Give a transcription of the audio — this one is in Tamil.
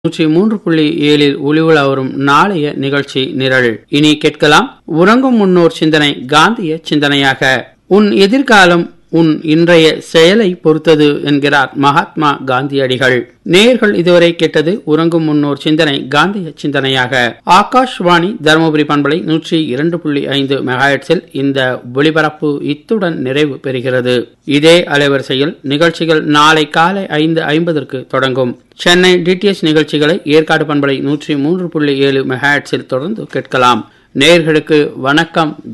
நூற்றி மூன்று புள்ளி ஏழில் ஒளிவுலா வரும் நாளைய நிகழ்ச்சி நிரல் இனி கேட்கலாம் உறங்கும் முன்னோர் சிந்தனை காந்திய சிந்தனையாக உன் எதிர்காலம் உன் இன்றைய செயலை பொறுத்தது என்கிறார் மகாத்மா காந்தியடிகள் நேயர்கள் இதுவரை கேட்டது உறங்கும் முன்னோர் சிந்தனை காந்திய சிந்தனையாக ஆகாஷ்வாணி தருமபுரி பண்பலை நூற்றி இரண்டு புள்ளி ஐந்து மெகாஹெட்ஸில் இந்த ஒளிபரப்பு இத்துடன் நிறைவு பெறுகிறது இதே அலைவரிசையில் நிகழ்ச்சிகள் நாளை காலை ஐந்து ஐம்பதற்கு தொடங்கும் சென்னை டிடிஎச் நிகழ்ச்சிகளை ஏற்காடு பண்பலை நூற்றி மூன்று புள்ளி ஏழு மெகாஹெட்ஸில் தொடர்ந்து கேட்கலாம் நேயர்களுக்கு வணக்கம்